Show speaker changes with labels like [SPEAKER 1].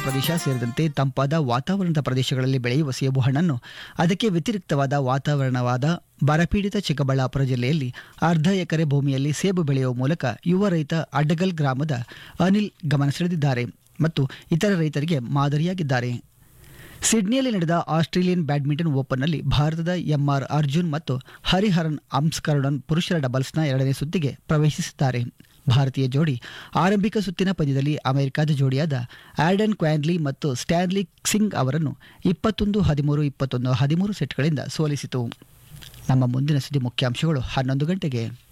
[SPEAKER 1] ಪ್ರದೇಶ ಸೇರಿದಂತೆ ತಂಪಾದ ವಾತಾವರಣದ ಪ್ರದೇಶಗಳಲ್ಲಿ ಬೆಳೆಯುವ ಸೇಬು ಹಣ್ಣನ್ನು ಅದಕ್ಕೆ ವ್ಯತಿರಿಕ್ತವಾದ ವಾತಾವರಣವಾದ ಬರಪೀಡಿತ ಚಿಕ್ಕಬಳ್ಳಾಪುರ ಜಿಲ್ಲೆಯಲ್ಲಿ ಅರ್ಧ ಎಕರೆ ಭೂಮಿಯಲ್ಲಿ ಸೇಬು ಬೆಳೆಯುವ ಮೂಲಕ ಯುವ ರೈತ ಅಡ್ಡಗಲ್ ಗ್ರಾಮದ ಅನಿಲ್ ಗಮನ ಸೆಳೆದಿದ್ದಾರೆ ಮತ್ತು ಇತರ ರೈತರಿಗೆ ಮಾದರಿಯಾಗಿದ್ದಾರೆ ಸಿಡ್ನಿಯಲ್ಲಿ ನಡೆದ ಆಸ್ಟ್ರೇಲಿಯನ್ ಬ್ಯಾಡ್ಮಿಂಟನ್ ಓಪನ್ನಲ್ಲಿ ಭಾರತದ ಎಂಆರ್ ಅರ್ಜುನ್ ಮತ್ತು ಹರಿಹರನ್ ಅಂಸ್ಕರುಣನ್ ಪುರುಷರ ಡಬಲ್ಸ್ನ ಎರಡನೇ ಸುತ್ತಿಗೆ ಪ್ರವೇಶಿಸಿದ್ದಾರೆ ಭಾರತೀಯ ಜೋಡಿ ಆರಂಭಿಕ ಸುತ್ತಿನ ಪಂದ್ಯದಲ್ಲಿ ಅಮೆರಿಕದ ಜೋಡಿಯಾದ ಆರ್ಡನ್ ಕ್ವಾನ್ಲಿ ಮತ್ತು ಸ್ಟ್ಯಾನ್ಲಿ ಸಿಂಗ್ ಅವರನ್ನು ಇಪ್ಪತ್ತೊಂದು ಹದಿಮೂರು ಇಪ್ಪತ್ತೊಂದು ಹದಿಮೂರು ಸೆಟ್ಗಳಿಂದ ಸೋಲಿಸಿತು ನಮ್ಮ ಮುಂದಿನ ಸುದ್ದಿ ಮುಖ್ಯಾಂಶಗಳು ಹನ್ನೊಂದು ಗಂಟೆಗೆ